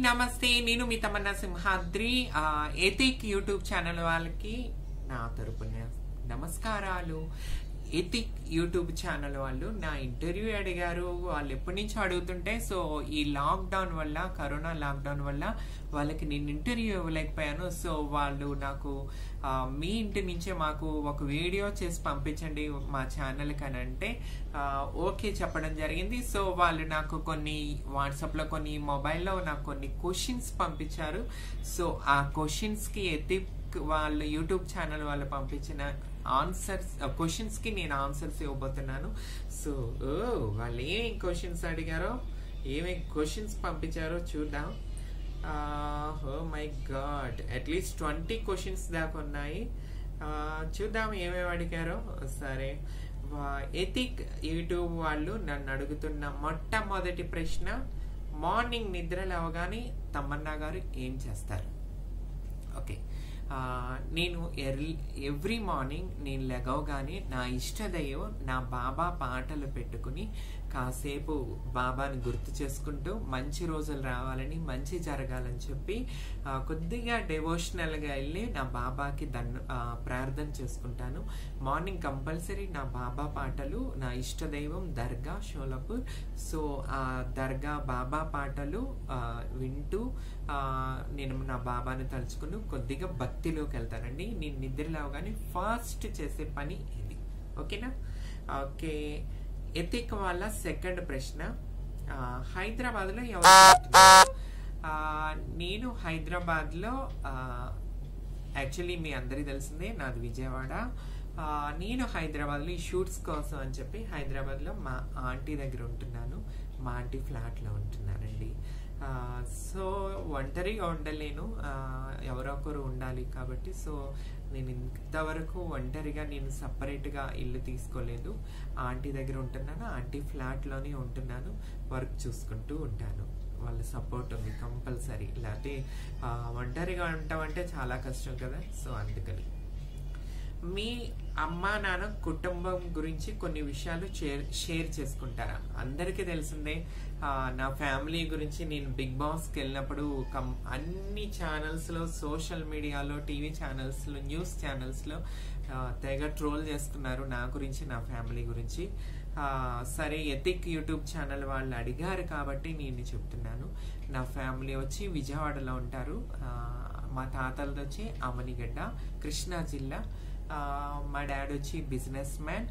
నమస్తే నేను మీ తమన్నా సింహాద్రి ఆ, ఎథిక్ యూట్యూబ్ ఛానల్ వాళ్ళకి నా తరపున నమస్కారాలు ఎథిక్ యూట్యూబ్ ఛానల్ వాళ్ళు నా ఇంటర్వ్యూ అడిగారు వాళ్ళు ఎప్పటి నుంచో అడుగుతుంటే సో ఈ లాక్డౌన్ వల్ల కరోనా లాక్డౌన్ వల్ల వాళ్ళకి నేను ఇంటర్వ్యూ ఇవ్వలేకపోయాను సో వాళ్ళు నాకు ఆ, మీ ఇంటి నుంచే మాకు ఒక వీడియో చేసి పంపించండి మా ఛానల్కి అని అంటే ఆ, ఓకే చెప్పడం జరిగింది సో వాళ్ళు నాకు కొన్ని వాట్సాప్లో కొన్ని మొబైల్లో నాకు కొన్ని క్వశ్చన్స్ పంపించారు సో ఆ క్వశ్చన్స్కి ఎత్తి వాళ్ళు యూట్యూబ్ ఛానల్ వాళ్ళు పంపించిన ఆన్సర్స్ క్వశ్చన్స్కి నేను ఆన్సర్స్ ఇవ్వబోతున్నాను సో ఓ వాళ్ళు ఏమేమి క్వశ్చన్స్ అడిగారో ఏమేమి క్వశ్చన్స్ పంపించారో చూద్దాం oh my God at least twenty questions దాకా ఉన్నాయి ఆ, చూద్దాం ఏమేమి అడిగారో సరే ఎథిక్ యూట్యూబ్ వాళ్ళు నన్ను అడుగుతున్న మొట్టమొదటి ప్రశ్న మార్నింగ్ నిద్ర లేవగానే తమన్నా గారు ఏం చేస్తారు ఓకే ఆ, నేను ఎర్లీ ఎవ్రీ మార్నింగ్ నేను లెగవగానే నా ఇష్టదైవం నా బాబా పాటలు పెట్టుకుని కాసేపు బాబాని గుర్తు చేసుకుంటూ మంచి రోజులు రావాలని మంచి జరగాలని చెప్పి ఆ, కొద్దిగా డెవోషనల్గా వెళ్ళి నా బాబాకి దన్ ఆ, ప్రార్థన చేసుకుంటాను మార్నింగ్ కంపల్సరీ నా బాబా పాటలు నా ఇష్టదైవం దర్గా షోలాపూర్ సో ఆ దర్గా బాబా పాటలు ఆ, వింటూ ఆ, నేను నా బాబాని తలుచుకుని కొద్దిగా భక్తిలోకి వెళ్తానండి నేను నిద్ర లేవగానే ఫస్ట్ చేసే పని ఇది ఓకేనా ఓకే ఎతిక్ వాళ్ళ సెకండ్ ప్రశ్న ఆ, హైదరాబాద్లో ఎవరు పుట్టినారు? ఆ, నేను హైదరాబాద్లో ఆ, యాక్చువల్లీ మీ అందరికీ తెలిసిందే నాది విజయవాడ ఆ, నేను హైదరాబాద్లో ఈ షూట్స్ కోసం అని చెప్పి హైదరాబాద్లో మా ఆంటీ దగ్గర ఉంటున్నాను మా ఆంటీ ఫ్లాట్లో ఉంటున్నానండి ఆ, సో ఒంటరిగా ఉండలేను ఆ, ఎవరో ఒకరు ఉండాలి కాబట్టి సో నేను ఇంతవరకు ఒంటరిగా నేను సపరేట్గా ఇల్లు తీసుకోలేదు ఆంటీ దగ్గర ఉంటున్నాను ఆంటీ ఫ్లాట్లోనే ఉంటున్నాను వర్క్ చూసుకుంటూ ఉంటాను వాళ్ళ సపోర్ట్ ఉంది కంపల్సరీ లేకపోతే ఆ, ఒంటరిగా ఉంటామంటే చాలా కష్టం కదా సో అందుకని మీ అమ్మా నాన్న కుటుంబం గురించి కొన్ని విషయాలు షేర్ షేర్ చేసుకుంటారా అందరికీ తెలిసిందే ఆ, నా ఫ్యామిలీ గురించి నేను బిగ్ బాస్కి వెళ్ళినప్పుడు కం అన్ని ఛానల్స్లో సోషల్ మీడియాలో టీవీ ఛానల్స్లో న్యూస్ ఛానల్స్లో తెగ ట్రోల్ చేస్తున్నారు నా గురించి నా ఫ్యామిలీ గురించి ఆ, సరే ఎథిక్ యూట్యూబ్ ఛానల్ వాళ్ళు అడిగారు కాబట్టి నేను చెప్తున్నాను నా ఫ్యామిలీ వచ్చి విజయవాడలో ఉంటారు ఆ, మా తాతలది వచ్చి అమనిగడ్డ కృష్ణా జిల్లా ఆ, మా డాడీ వచ్చి బిజినెస్ మ్యాన్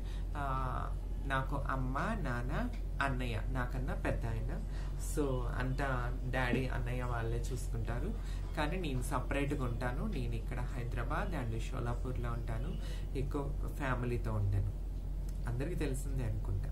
నాకు అమ్మ నాన్న అన్నయ్య నాకన్నా పెద్ద ఆయన సో అంతా డాడీ అన్నయ్య వాళ్ళే చూసుకుంటారు కానీ నేను సపరేట్గా ఉంటాను నేను ఇక్కడ హైదరాబాద్ అండ్ షోలాపూర్లో ఉంటాను ఎక్కువ ఫ్యామిలీతో ఉంటాను అందరికీ తెలిసిందే అనుకుంటా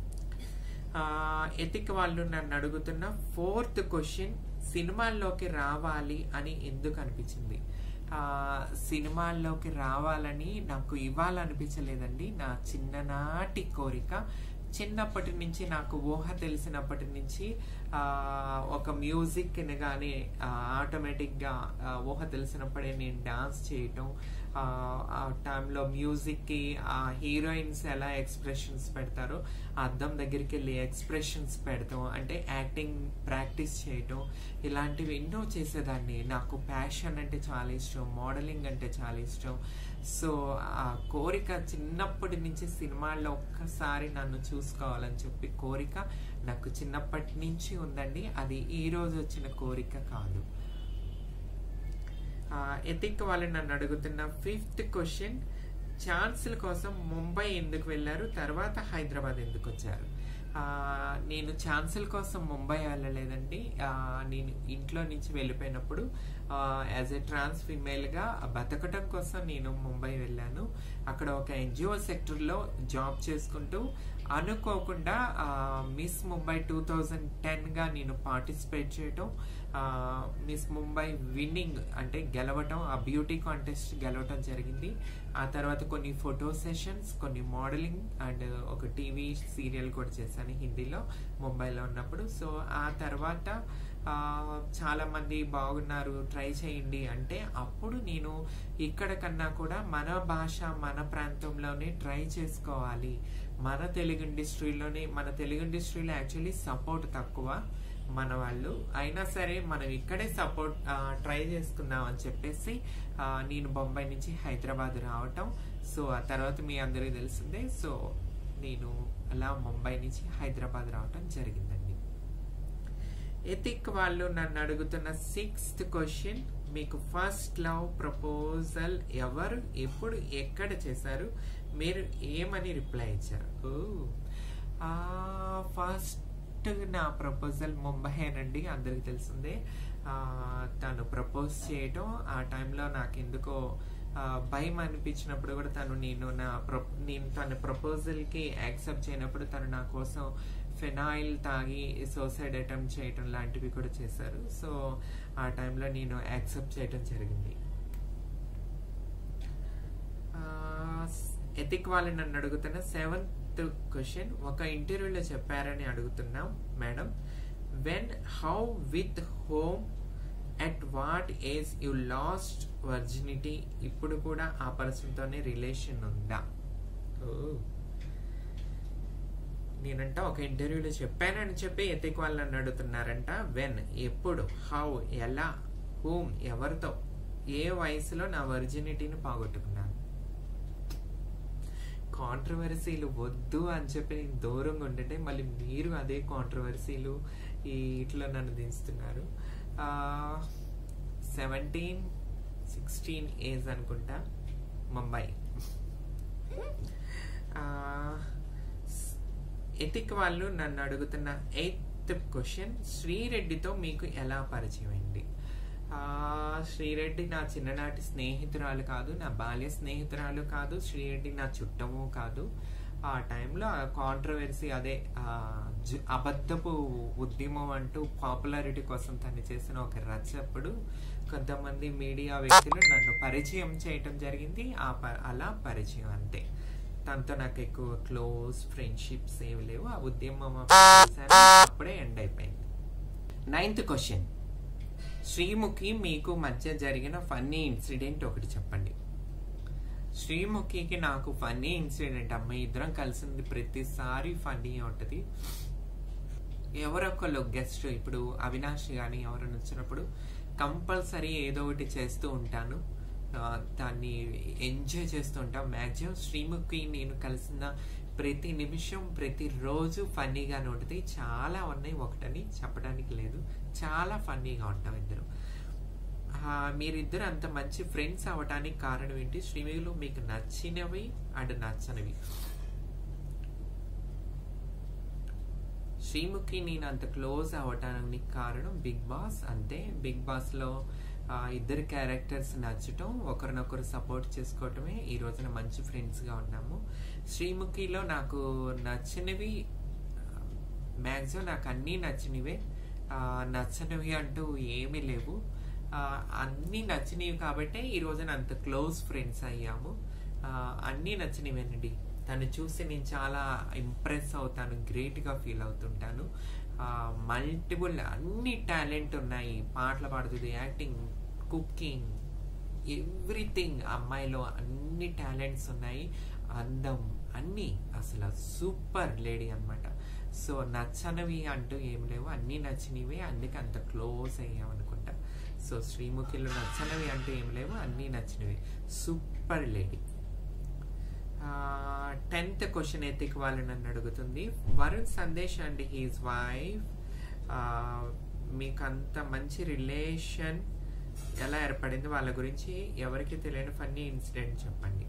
ఎతిక్ వాళ్ళు నన్ను అడుగుతున్న ఫోర్త్ క్వశ్చన్ సినిమాల్లోకి రావాలి అని ఎందుకు అనిపించింది ఆ, సినిమాల్లోకి రావాలని నాకు ఇవ్వాలనిపించలేదండి నా చిన్ననాటి కోరిక చిన్నప్పటి నుంచి నాకు ఊహ తెలిసినప్పటి నుంచి ఆ, ఒక మ్యూజిక్ కానీ ఆటోమేటిక్గా ఊహ తెలిసినప్పుడే నేను డాన్స్ చేయటం ఆ, ఆ టైంలో మ్యూజిక్కి ఆ హీరోయిన్స్ ఎలా ఎక్స్ప్రెషన్స్ పెడతారో ఆ అద్దం దగ్గరికి వెళ్ళి ఎక్స్ప్రెషన్స్ పెడతాం అంటే యాక్టింగ్ ప్రాక్టీస్ చేయటం ఇలాంటివి ఎన్నో చేసేదాన్ని నాకు ప్యాషన్ అంటే చాలా ఇష్టం మోడలింగ్ అంటే చాలా ఇష్టం సో ఆ కోరిక చిన్నప్పటి నుంచి సినిమాల్లో ఒక్కసారి నన్ను చూసుకోవాలని చెప్పి కోరిక నాకు చిన్నప్పటి నుంచి ఉందండి అది ఈ రోజు వచ్చిన కోరిక కాదు ఎథిక్ వాళ్ళు నన్ను అడుగుతున్న ఫిఫ్త్ క్వశ్చన్ ఛాన్సుల కోసం ముంబై ఎందుకు వెళ్ళారు తర్వాత హైదరాబాద్ ఎందుకు వచ్చారు ఆ, నేను ఛాన్సుల కోసం ముంబై వెళ్ళలేదండి ఆ, నేను ఇంట్లో నుంచి వెళ్ళిపోయినప్పుడు యాజ్ ఎ ట్రాన్స్ ఫిమేల్గా బతకటం కోసం నేను ముంబై వెళ్ళాను అక్కడ ఒక ఎన్జిఓ సెక్టర్లో జాబ్ చేసుకుంటూ అనుకోకుండా మిస్ ముంబై టూ థౌజండ్ టెన్గా నేను పార్టిసిపేట్ చేయటం మిస్ ముంబై విన్నింగ్ అంటే గెలవటం ఆ బ్యూటీ కాంటెస్ట్ గెలవటం జరిగింది ఆ తర్వాత కొన్ని ఫోటో సెషన్స్ కొన్ని మోడలింగ్ అండ్ ఒక టీవీ సీరియల్ కూడా చేశాను హిందీలో ముంబైలో ఉన్నప్పుడు సో ఆ తర్వాత ఆ, చాలా మంది బాగున్నారు ట్రై చేయండి అంటే అప్పుడు నేను ఇక్కడ కన్నా కూడా మన భాష మన ప్రాంతంలోనే ట్రై చేసుకోవాలి మన తెలుగు ఇండస్ట్రీలోనే మన తెలుగు ఇండస్ట్రీలో యాక్చువల్లీ సపోర్ట్ తక్కువ మన వాళ్ళు అయినా సరే మనం ఇక్కడే సపోర్ట్ ట్రై చేసుకుందాం అని చెప్పేసి ఆ, నేను బొంబాయి నుంచి హైదరాబాద్ రావటం సో ఆ తర్వాత మీ అందరికీ తెలిసిందే సో నేను అలా ముంబై నుంచి హైదరాబాద్ రావటం జరిగిందండి ఎథిక్ వాళ్ళు నన్ను అడుగుతున్న సిక్స్త్ క్వశ్చన్ మీకు ఫస్ట్ లవ్ ప్రపోజల్ ఎవరు ఎప్పుడు ఎక్కడ చేశారు మీరు ఏమని రిప్లై ఇచ్చారు ఫస్ట్ నా ప్రపోజల్ ముంబైనండి అందరికి తెలిసిందే ఆ, తను ప్రపోజ్ చేయటం ఆ టైంలో నాకు ఎందుకో ఆ, భయం అనిపించినప్పుడు కూడా తను నేను నా ప్రొ నేను తన ప్రపోజల్కి యాక్సెప్ట్ చేయనప్పుడు తను నా కోసం ఫెనాయిల్ తాగి సూసైడ్ అటెంప్ట్ చేయటం లాంటివి కూడా చేశారు సో ఆ టైంలో నేను యాక్సెప్ట్ చేయటం జరిగింది ఎథిక్ వాళ్ళు నన్ను అడుగుతున్న సెవెంత్ క్వశ్చన్ ఒక ఇంటర్వ్యూలో చెప్పారని అడుగుతున్నాం madam when how with whom at what age you lost virginity ఇప్పుడు కూడా ఆ పర్సన్తోనే రిలేషన్ ఉందా ఓ నేనంట ఒక ఇంటర్వ్యూలో చెప్పానని చెప్పి ఎతిక్ వాళ్ళు నన్ను అడుగుతున్నారంట వెన్ ఎప్పుడు హౌ ఎలా హూమ్ ఎవరితో ఏ వయసులో నా వర్జినిటీని పోగొట్టుకున్నాను కాంట్రవర్సీలు వద్దు అని చెప్పి నేను దూరంగా ఉంటుంటే మళ్ళీ మీరు అదే కాంట్రవర్సీలు ఈ ఇట్లా నన్ను దించుతున్నారు సెవెంటీన్ సిక్స్టీన్ ఏజ్ అనుకుంటా ముంబై ఎతిక్ వాళ్ళు నన్ను అడుగుతున్న ఎయిత్ క్వశ్చన్ శ్రీరెడ్డితో మీకు ఎలా పరిచయం అయింది ఆ, శ్రీరెడ్డి నా చిన్ననాటి స్నేహితురాలు కాదు నా బాల్య స్నేహితురాలు కాదు శ్రీరెడ్డి నా చుట్టము కాదు ఆ టైంలో ఆ కాంట్రవర్సీ అదే ఆ, జు- అబద్ధపు ఉద్యమం అంటూ పాపులారిటీ కోసం తను చేసిన ఒక రచప్పుడు కొంతమంది మీడియా వ్యక్తులు నన్ను పరిచయం చేయటం జరిగింది ఆ ప- అలా పరిచయం అంతే తనతో నాకు ఎక్కువ క్లోజ్ ఫ్రెండ్షిప్స్ ఏమి లేవు ఆ ఉద్యమం అప్పుడు చేశాను, అప్పుడే ఎండ్ అయిపోయింది నైన్త్ క్వశ్చన్ శ్రీముఖి మీకు మధ్య జరిగిన ఫన్నీ ఇన్సిడెంట్ ఒకటి చెప్పండి శ్రీముఖికి నాకు ఫన్నీ ఇన్సిడెంట్ అమ్మ ఇద్దరం కలిసింది ప్రతిసారి ఫన్నీ ఉంటుంది ఎవరొకళ్ళు గెస్ట్ ఇప్పుడు అవినాష్ కానీ ఎవరైనా వచ్చినప్పుడు కంపల్సరీ ఏదో ఒకటి చేస్తూ ఉంటాను ఆ, దాన్ని ఎంజాయ్ చేస్తూ ఉంటాం మ్యాక్సిమం శ్రీముఖి నేను కలిసిన ప్రతి నిమిషం ప్రతి రోజు ఫన్నీగానే ఉంటుంది చాలా ఉన్నాయి ఒకటని చెప్పడానికి లేదు చాలా ఫన్నీగా ఉంటాం ఇద్దరు ఆ, మీరిద్దరు అంత మంచి ఫ్రెండ్స్ అవ్వటానికి కారణం ఏంటి శ్రీముఖిలో మీకు నచ్చినవి అండ్ నచ్చనివి శ్రీముఖి నేను అంత క్లోజ్ అవ్వటానికి కారణం బిగ్ బాస్ అంతే బిగ్ బాస్ లో ఆ, ఇద్దరు క్యారెక్టర్స్ నచ్చటం ఒకరినొకరు సపోర్ట్ చేసుకోవటమే ఈ రోజున మంచి ఫ్రెండ్స్ గా ఉన్నాము శ్రీముఖిలో నాకు నచ్చినవి మ్యాక్సిమం నాకు అన్నీ నచ్చినవే ఆ, నచ్చనివి అంటూ ఏమీ లేవు ఆ, అన్నీ నచ్చినవి కాబట్టే ఈ రోజున అంత క్లోజ్ ఫ్రెండ్స్ అయ్యాము ఆ, అన్నీ నచ్చినవేనండి తను చూసి నేను చాలా ఇంప్రెస్ అవుతాను గ్రేట్గా ఫీల్ అవుతుంటాను మల్టిపుల్ అన్ని టాలెంట్ ఉన్నాయి పాటలు పాడుతుంది యాక్టింగ్ కుకింగ్ ఎవ్రీథింగ్ అమ్మాయిలో అన్ని టాలెంట్స్ ఉన్నాయి అందం అన్నీ అసలు సూపర్ లేడీ అన్నమాట సో నచ్చనివి అంటూ ఏం లేవు అన్నీ నచ్చినవి అందుకే అంత క్లోజ్ అయ్యాం అనుకుంటా సో శ్రీముఖిలో నచ్చనివి అంటూ ఏం లేవు అన్నీ నచ్చినవి సూపర్ లేడీ టెన్త్ క్వశ్చన్ ఎత్తికి వాళ్ళు నన్ను అడుగుతుంది Varun Sandesh and his wife మీకు అంత మంచి రిలేషన్ ఎలా ఏర్పడింది వాళ్ళ గురించి ఎవరికి తెలియని ఫన్నీ ఇన్సిడెంట్ చెప్పండి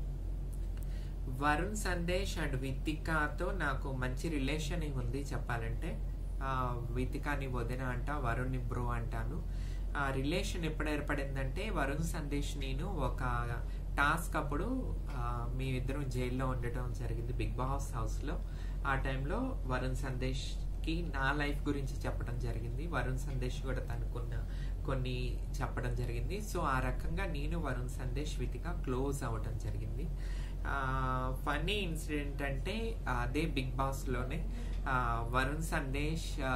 వరుణ్ సందేశ్ అండ్ వితికాతో నాకు మంచి రిలేషన్ ఉంది చెప్పాలంటే ఆ, వితికాని వదిన అంట వరుణ్ని బ్రో అంటాను ఆ రిలేషన్ ఎప్పుడు ఏర్పడిందంటే వరుణ్ సందేశ్ నేను ఒక టాస్క్ అప్పుడు ఆ, మేమిద్దరం జైల్లో ఉండటం జరిగింది బిగ్ బాస్ హౌస్లో ఆ టైంలో వరుణ్ సందేశ్కి నా లైఫ్ గురించి చెప్పడం జరిగింది వరుణ్ సందేశ్ కూడా తనకున్న కొన్ని చెప్పడం జరిగింది సో ఆ రకంగా నేను వరుణ్ సందేశ్ వితిగా క్లోజ్ అవ్వడం జరిగింది ఫన్నీ ఇన్సిడెంట్ అంటే అదే బిగ్ బాస్లోనే వరుణ్ సందేశ్ ఆ,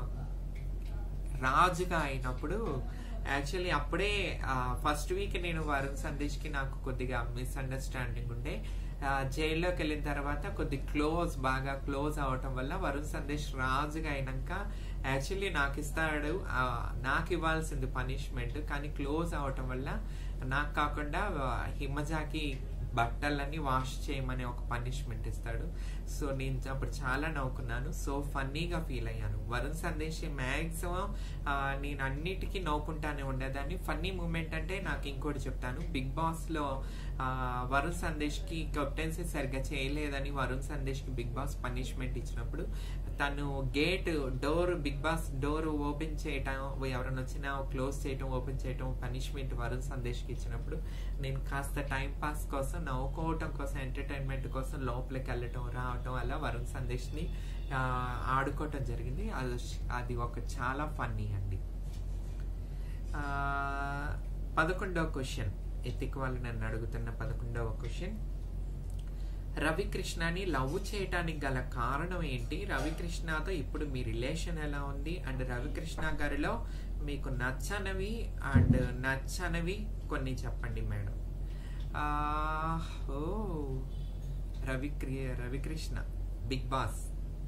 రాజుగా అయినప్పుడు యాక్చువల్లీ అప్పుడే ఫస్ట్ వీక్ నేను వరుణ్ సందేశ్కి నాకు కొద్దిగా మిస్అండర్స్టాండింగ్ ఉండే ఆ, జైల్లోకి వెళ్ళిన తర్వాత కొద్ది క్లోజ్ బాగా క్లోజ్ అవటం వల్ల వరుణ్ సందేశ్ రాజుగా అయినాక యాక్చువల్లీ నాకు ఇస్తాడు ఆ, నాకు ఇవ్వాల్సింది పనిష్మెంట్ కానీ క్లోజ్ అవటం వల్ల నాకు కాకుండా ఆ, హిమజాకి బట్టలన్నీ వాష్ చేయమని ఒక పనిష్మెంట్ ఇస్తాడు సో నేను అప్పుడు చాలా నవ్వుకున్నాను సో ఫన్నీగా ఫీల్ అయ్యాను వరుణ్ సందేశ్ మ్యాక్సిమం నేను అన్నిటికీ నవ్వుకుంటానే ఉండేదాన్ని ఫన్నీ మూమెంట్ అంటే నాకు ఇంకోటి చెప్తాను బిగ్ బాస్ లో ఆ, వరుణ్ సందేశ్ కి కెప్టెన్సీ సరిగ్గా చేయలేదని వరుణ్ సందేశ్ కి బిగ్ బాస్ పనిష్మెంట్ ఇచ్చినప్పుడు తను gate door Big Boss door open చేయటం ఎవరైనా వచ్చినా క్లోజ్ చేయటం ఓపెన్ చేయటం పనిష్మెంట్ వరుణ్ సందేశ్ కి ఇచ్చినప్పుడు నేను కాస్త టైం పాస్ కోసం నవ్వుకోవటం కోసం ఎంటర్టైన్మెంట్ కోసం లోపలికి వెళ్ళటం రావటం అలా వరుణ్ సందేశ్ ని ఆ, ఆడుకోవటం జరిగింది అది అది ఒక చాలా ఫన్నీ అండి ఆ, పదకొండవ క్వశ్చన్ ఎత్తిక్ వాళ్ళు నన్ను అడుగుతున్న పదకొండవ క్వశ్చన్ రవికృష్ణని లవ్ చేయటానికి గల కారణం ఏంటి రవికృష్ణతో ఇప్పుడు మీ రిలేషన్ ఎలా ఉంది అండ్ రవికృష్ణ గారిలో మీకు నచ్చనివి అండ్ నచ్చనివి కొన్ని చెప్పండి మేడం ఆ, oh Ravi Ravikrishna Big Boss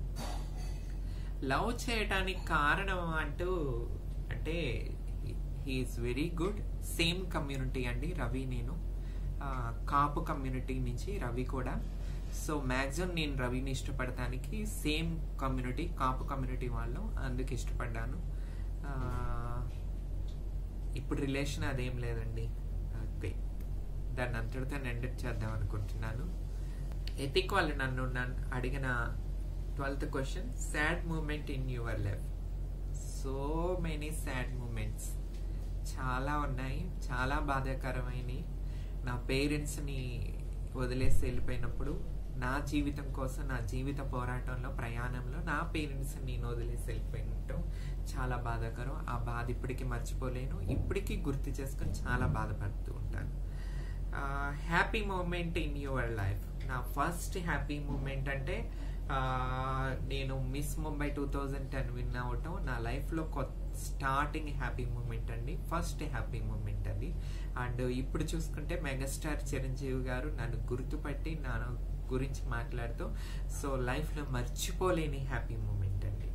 love చేయటానికి కారణం అంటూ అంటే he is very good same community అండి రవి నేను ఆ, కాపు కమ్యూనిటీ నుంచి రవి కూడా సో మ్యాక్సిమం నేను రవిని ఇష్టపడటానికి సేమ్ కమ్యూనిటీ కాపు కమ్యూనిటీ వాళ్ళు అందుకు ఇష్టపడ్డాను ఆ, ఇప్పుడు రిలేషన్ అదేం లేదండి ఓకే దాన్ని అంతటితో ఎండ్ చేద్దాం అనుకుంటున్నాను ఎథిక్ వాళ్ళు నన్ను నన్ను అడిగిన twelfth question sad moment in your life so many sad moments చాలా ఉన్నాయి చాలా బాధాకరమైనవి నా పేరెంట్స్ని వదిలేసి వెళ్ళిపోయినప్పుడు నా జీవితం కోసం నా జీవిత పోరాటంలో ప్రయాణంలో నా పేరెంట్స్ని నేను వదిలేసి వెళ్ళిపోయినట్టు చాలా బాధాకరం ఆ బాధ ఇప్పటికీ మర్చిపోలేను ఇప్పటికీ గుర్తు చేసుకొని చాలా బాధపడుతూ ఉంటాను happy moment in your life నా ఫస్ట్ హ్యాపీ మూమెంట్ అంటే ఆ, నేను Miss Mumbai two thousand ten win అవటం నా లైఫ్లో కొత్త స్టార్టింగ్ హ్యాపీ మూమెంట్ అండి ఫస్ట్ హ్యాపీ మూమెంట్ అది అండ్ ఇప్పుడు చూసుకుంటే మెగాస్టార్ చిరంజీవి గారు నన్ను గుర్తుపట్టి నా గురించి మాట్లాడుతూ సో లైఫ్లో మర్చిపోలేని హ్యాపీ మూమెంట్ అండి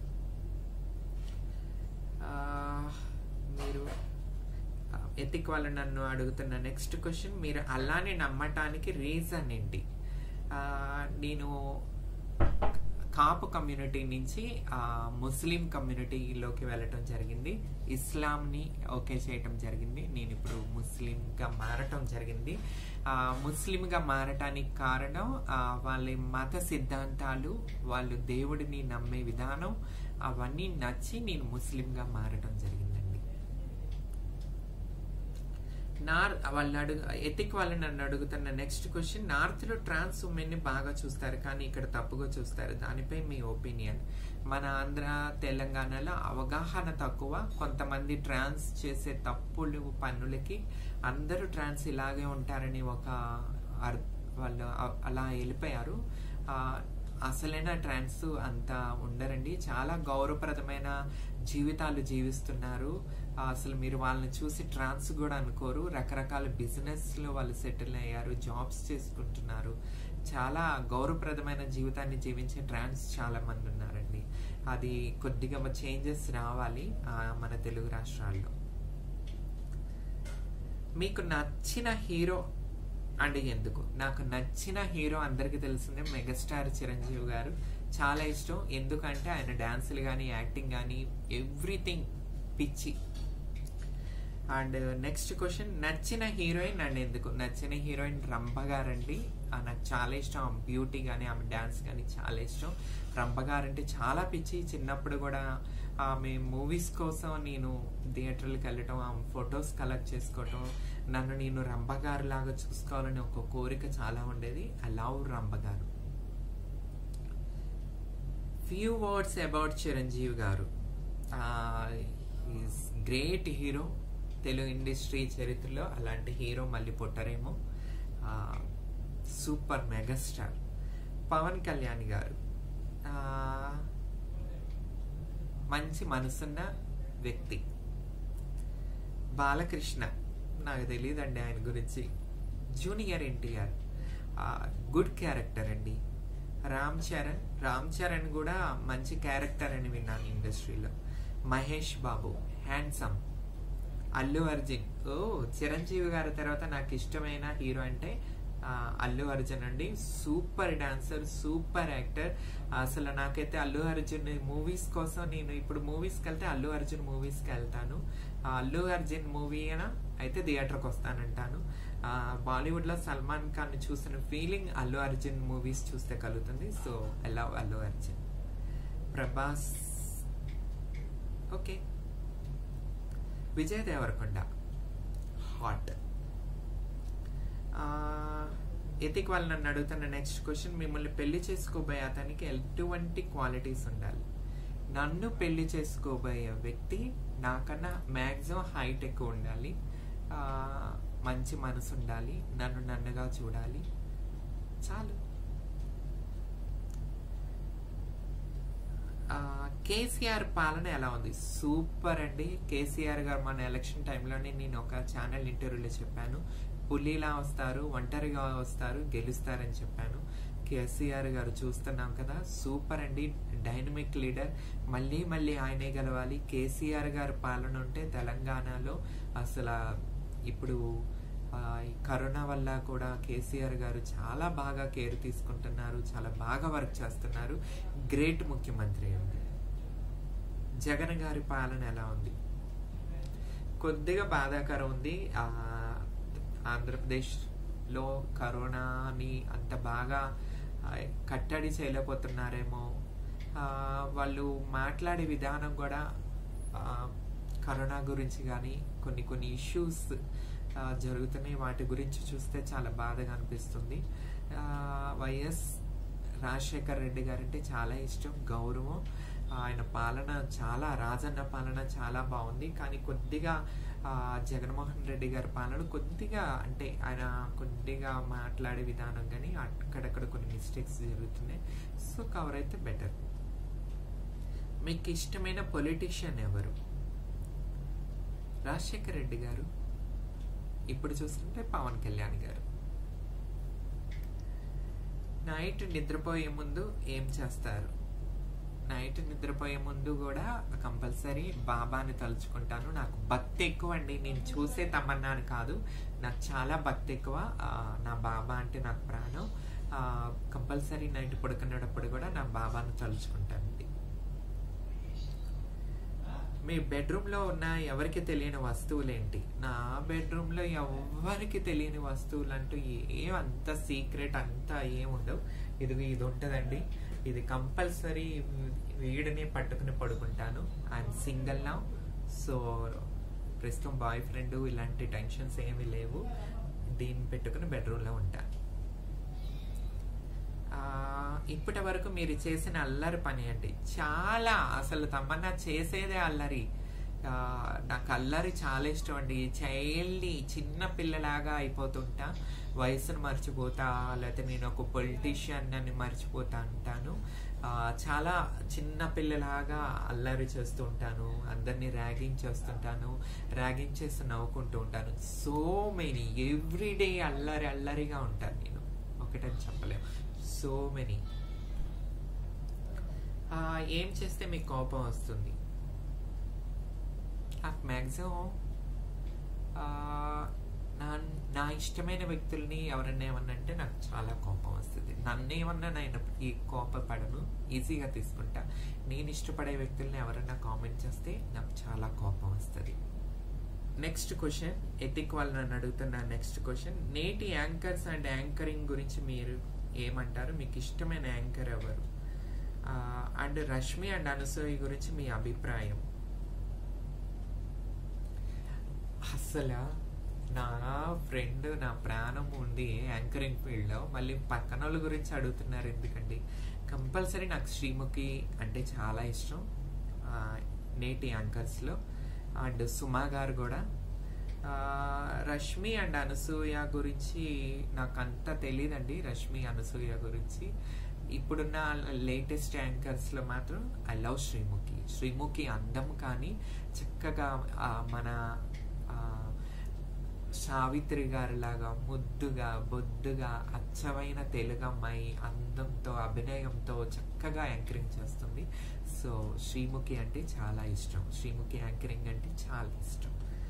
ఆ, మీరు ఎతిక్ వాళ్ళు నన్ను అడుగుతున్న నెక్స్ట్ క్వశ్చన్ మీరు అలానే నమ్మటానికి రీజన్ ఏంటి ఆ, నేను కాపు కమ్యూనిటీ నుంచి ఆ, ముస్లిం కమ్యూనిటీలోకి వెళ్ళటం జరిగింది ఇస్లాంని ఓకే చేయటం జరిగింది నేను ఇప్పుడు ముస్లింగా మారటం జరిగింది ఆ, ముస్లింగా మారటానికి కారణం ఆ, వాళ్ళ మత సిద్ధాంతాలు వాళ్ళు దేవుడిని నమ్మే విధానం అవన్నీ నచ్చి నేను ముస్లింగా మారటం జరిగిందండి నార్ వాళ్ళు అడుగు ఎతిక్ వాళ్ళు నన్ను అడుగుతున్న నెక్స్ట్ క్వశ్చన్ నార్త్ లో ట్రాన్స్ ఉమెన్ ని బాగా చూస్తారు కానీ ఇక్కడ తప్పుగా చూస్తారు దానిపై మీ ఒపీనియన్ మన ఆంధ్ర తెలంగాణలో అవగాహన తక్కువ కొంతమంది ట్రాన్స్ చేసే తప్పులు పనులకి అందరూ ట్రాన్స్ ఇలాగే ఉంటారని ఒక అర్- వాళ్ళు అ- అలా వెళ్ళిపోయారు ఆ, అసలైన ట్రాన్స్ అంత ఉండరండి చాలా గౌరవప్రదమైన జీవితాలు జీవిస్తున్నారు ఆ, అసలు మీరు వాళ్ళని చూసి ట్రాన్స్ కూడా అనుకోరు రకరకాల బిజినెస్ లో వాళ్ళు సెటిల్ అయ్యారు జాబ్స్ చేసుకుంటున్నారు చాలా గౌరవప్రదమైన జీవితాన్ని జీవించే ట్రాన్స్ చాలా మంది ఉన్నారండి అది కొద్దిగా చేంజెస్ రావాలి ఆ, మన తెలుగు రాష్ట్రాల్లో మీకు నచ్చిన హీరో అంటే ఎందుకు నాకు నచ్చిన హీరో అందరికీ తెలిసిందే మెగాస్టార్ చిరంజీవి గారు చాలా ఇష్టం ఎందుకంటే ఆయన డాన్సులు కానీ యాక్టింగ్ కానీ ఎవ్రీథింగ్ పిచ్చి అండ్ నెక్స్ట్ క్వశ్చన్ నచ్చిన హీరోయిన్ అండ్ ఎందుకు నచ్చిన హీరోయిన్ రంభ గారండి ఆ, నాకు చాలా ఇష్టం ఆమె బ్యూటీ కానీ ఆమె డాన్స్ కానీ చాలా ఇష్టం రంభ గారు అంటే చాలా పిచ్చి చిన్నప్పుడు కూడా ఆమె మూవీస్ కోసం నేను థియేటర్లకు వెళ్ళటం ఆమె ఫొటోస్ కలెక్ట్ చేసుకోవటం నన్ను నేను రంభ గారు లాగా చూసుకోవాలని ఒక కోరిక చాలా ఉండేది ఐ లవ్ రంభ గారు ఫ్యూ వర్డ్స్ అబౌట్ చిరంజీవి గారు is great hero Telugu industry చరిత్రలో అలాంటి హీరో మళ్ళీ పుట్టరేమో సూపర్ మెగాస్టార్ పవన్ కళ్యాణ్ గారు ఆ, మంచి మనసున్న వ్యక్తి బాలకృష్ణ నాకు తెలియదండి ఆయన గురించి జూనియర్ ఎన్టీఆర్ గుడ్ క్యారెక్టర్ అండి రామ్ చరణ్ రామ్ చరణ్ కూడా మంచి క్యారెక్టర్ అని విన్నాను ఇండస్ట్రీలో మహేష్ బాబు హ్యాండ్సమ్ అల్లు అర్జున్ ఓ చిరంజీవి గారి తర్వాత నాకు ఇష్టమైన హీరో అంటే ఆ, అల్లు అర్జున్ అండి సూపర్ డాన్సర్ సూపర్ యాక్టర్ అసలు నాకైతే అల్లు అర్జున్ మూవీస్ కోసం నేను ఇప్పుడు మూవీస్కి వెళ్తే అల్లు అర్జున్ మూవీస్కి వెళ్తాను ఆ అల్లు అర్జున్ మూవీ అయినా అయితే థియేటర్కి వస్తానంటాను ఆ, బాలీవుడ్లో సల్మాన్ ఖాన్ చూసిన ఫీలింగ్ అల్లు అర్జున్ మూవీస్ చూస్తే కలుగుతుంది so I love Allu Arjun Prabhas okay Vijay Deverakonda hot Ethic వాళ్ళు నన్ను అడుగుతున్న నెక్స్ట్ క్వశ్చన్ మిమ్మల్ని పెళ్లి చేసుకోబోయే అతనికి ఎటువంటి క్వాలిటీస్ ఉండాలి నన్ను పెళ్లి చేసుకోబోయే వ్యక్తి నాకన్నా మ్యాక్సిమం హైట్ ఎక్కువ ఉండాలి ఆ, మంచి మనసు ఉండాలి నన్ను నన్నుగా చూడాలి చాలు ఆ, కేసీఆర్ పాలన ఎలా ఉంది సూపర్ అండి కేసీఆర్ గారు మన ఎలక్షన్ టైంలోనే నేను ఒక ఛానల్ ఇంటర్వ్యూలో చెప్పాను పులిలా వస్తారు ఒంటరిగా వస్తారు గెలుస్తారని చెప్పాను కేసీఆర్ గారు చూస్తున్నాం కదా సూపర్ అండి డైనమిక్ లీడర్ మళ్ళీ మళ్ళీ ఆయనే గెలవాలి కేసీఆర్ గారి పాలన ఉంటే తెలంగాణలో అసలు ఇప్పుడు ఆ, ఈ కరోనా వల్ల కూడా కేసీఆర్ గారు చాలా బాగా కేర్ తీసుకుంటున్నారు చాలా బాగా వర్క్ చేస్తున్నారు గ్రేట్ ముఖ్యమంత్రి అండి జగన్ గారి పాలన ఎలా ఉంది కొద్దిగా బాధాకరం ఉంది ఆ, ఆంధ్రప్రదేశ్లో కరోనాని అంత బాగా ఆ, కట్టడి చేయలేకపోతున్నారేమో ఆ, వాళ్ళు మాట్లాడే విధానం కూడా ఆ, కరోనా గురించి కానీ కొన్ని కొన్ని ఇష్యూస్ జరుగుతున్నాయి వాటి గురించి చూస్తే చాలా బాధగా అనిపిస్తుంది ఆ, వైఎస్ రాజశేఖర్ రెడ్డి గారంటే చాలా ఇష్టం గౌరవం ఆయన పాలన చాలా రాజన్న పాలన చాలా బాగుంది కానీ కొద్దిగా ఆ, జగన్మోహన్ రెడ్డి గారి పాలన కొద్దిగా అంటే ఆయన కొద్దిగా మాట్లాడే విధానం కానీ అక్కడక్కడ కొన్ని మిస్టేక్స్ జరుగుతున్నాయి సో కవర్ అయితే బెటర్ మీకు ఇష్టమైన పొలిటీషియన్ ఎవరు రాజశేఖర్ రెడ్డి గారు ఇప్పుడు చూస్తుంటే పవన్ కళ్యాణ్ గారు నైట్ నిద్రపోయే ముందు ఏం చేస్తారు నైట్ నిద్రపోయే ముందు కూడా కంపల్సరీ బాబాని తలుచుకుంటాను నాకు భక్తి ఎక్కువ అండి నేను చూసే తమన్నాను కాదు నాకు చాలా భక్తి ఎక్కువ ఆ, నా బాబా అంటే నాకు ప్రాణం కంపల్సరీ నైట్ పడుకునేటప్పుడు కూడా నా బాబాను తలుచుకుంటానండి మీ బెడ్రూమ్లో ఉన్న ఎవరికి తెలియని వస్తువులు ఏంటి నా బెడ్రూమ్లో ఎవరికి తెలియని వస్తువులు అంటూ ఏం అంత సీక్రెట్ అంతా ఏం ఉండవు ఇది ఇది ఉంటుందండి ఇది కంపల్సరీ వీడిని పట్టుకుని పడుకుంటాను ఐఎమ్ సింగిల్ నా సో ప్రస్తుతం బాయ్ ఫ్రెండ్ ఇలాంటి టెన్షన్స్ ఏమీ లేవు దీన్ని పెట్టుకుని బెడ్రూమ్లో ఉంటాను ఆ, ఇప్పటి వరకు మీరు చేసిన అల్లరి పని అండి చాలా అసలు తమన్నా చేసేదే అల్లరి ఆ, నాకు అల్లరి చాలా ఇష్టం అండి చైల్డ్ని చిన్న పిల్లలాగా అయిపోతుంటా వయసును మర్చిపోతా లేకపోతే నేను ఒక పొలిటీషియన్ అని మర్చిపోతా అంటాను ఆ, చాలా చిన్న పిల్లలాగా అల్లరి చేస్తూ ఉంటాను అందరినీ ర్యాగింగ్ చేస్తుంటాను ర్యాగింగ్ చేస్తూ నవ్వుకుంటూ ఉంటాను సో మెనీ ఎవ్రీడే అల్లరి అల్లరిగా ఉంటాను నేను ఒకటని చెప్పలేము సో మెనీ ఏం చేస్తే మీకు కోపం వస్తుంది నాకు మ్యాక్సిమం నా నా ఇష్టమైన వ్యక్తుల్ని ఎవరన్నా ఏమన్నా అంటే నాకు చాలా కోపం వస్తుంది నన్ను ఏమన్నా నేను ఈ కోపపడను ఈజీగా తీసుకుంటా నేను ఇష్టపడే వ్యక్తుల్ని ఎవరన్నా కామెంట్ చేస్తే నాకు చాలా కోపం వస్తుంది నెక్స్ట్ క్వశ్చన్ ఎథిక్ వాళ్ళు నన్ను అడుగుతున్న నెక్స్ట్ క్వశ్చన్ నేటి యాంకర్స్ అండ్ యాంకరింగ్ గురించి మీరు ఏమంటారు మీకు ఇష్టమైన యాంకర్ ఎవరు అండ్ రష్మి అండ్ అనసూయ గురించి మీ అభిప్రాయం అసలు నా ఫ్రెండ్ నా ప్రాణం ఉంది యాంకరింగ్ ఫీల్డ్లో మళ్ళీ పక్కన వాళ్ళ గురించి అడుగుతున్నారు ఎందుకండి కంపల్సరీ నాకు శ్రీముఖి అంటే చాలా ఇష్టం ఆ, నేటి యాంకర్స్లో అండ్ సుమా గారు కూడా ఆ, రష్మి అండ్ అనసూయ గురించి నాకు అంత తెలియదండి రష్మి అనసూయ గురించి ఇప్పుడున్న లేటెస్ట్ యాంకర్స్లో మాత్రం ఐ లవ్ శ్రీముఖి శ్రీముఖి అందం కానీ చక్కగా ఆ, మన ఆ, సావిత్రి గారిలాగా ముద్దుగా బొద్దుగా అచ్చమైన తెలుగు అమ్మాయి అందంతో అభినయంతో చక్కగా యాంకరింగ్ చేస్తుంది సో శ్రీముఖి అంటే చాలా ఇష్టం శ్రీముఖి యాంకరింగ్ అంటే చాలా ఇష్టం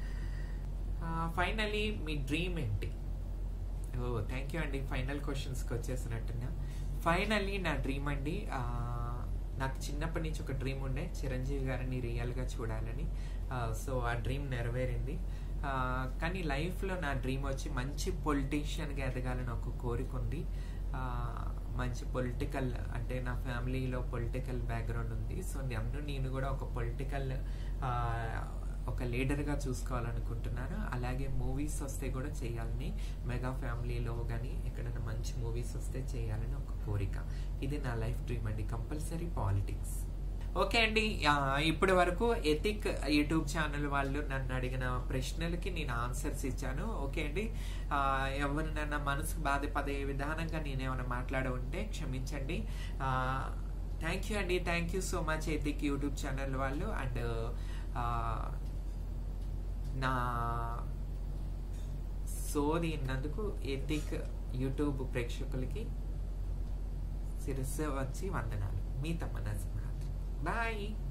ఫైనలీ మీ డ్రీమ్ ఏంటి ఓ థ్యాంక్ యూ అండి ఫైనల్ క్వశ్చన్స్కి వచ్చేసినట్టుగా ఫైనల్లీ నా డ్రీమ్ అండి ఆ, నాకు చిన్నప్పటి నుంచి ఒక డ్రీమ్ ఉండే చిరంజీవి గారిని రియల్గా చూడాలని సో ఆ డ్రీమ్ నెరవేరింది ఆ, కానీ లైఫ్లో నా డ్రీమ్ వచ్చి మంచి పొలిటీషియన్గా ఎదగాలని ఒక కోరిక ఉంది ఆ, మంచి పొలిటికల్ అంటే నా ఫ్యామిలీలో పొలిటికల్ బ్యాక్గ్రౌండ్ ఉంది సో నన్ను నేను కూడా ఒక పొలిటికల్ ఒక లీడర్గా చూసుకోవాలనుకుంటున్నాను అలాగే మూవీస్ వస్తే కూడా చేయాలని మెగా ఫ్యామిలీలో కానీ ఎక్కడైనా మంచి మూవీస్ వస్తే చేయాలని ఒక కోరిక ఇది నా లైఫ్ డ్రీమ్ అండి కంపల్సరీ పాలిటిక్స్ ఓకే అండి ఆ, ఇప్పటి వరకు ఎథిక్ యూట్యూబ్ ఛానల్ వాళ్ళు నన్ను అడిగిన ప్రశ్నలకి నేను ఆన్సర్స్ ఇచ్చాను ఓకే అండి ఆ, ఎవరు నన్న మనసుకు బాధపడే విధానంగా నేను ఏమైనా మాట్లాడ ఉంటే క్షమించండి థ్యాంక్ యూ అండి thank you so much Ethic YouTube channel వాళ్ళు అండ్ నా సోది ఇన్నందుకు ఎథిక్ యూట్యూబ్ ప్రేక్షకులకి శిరస్సు వచ్చి వందనాలు మీ తమ్మన సింహాద్రి బాయ్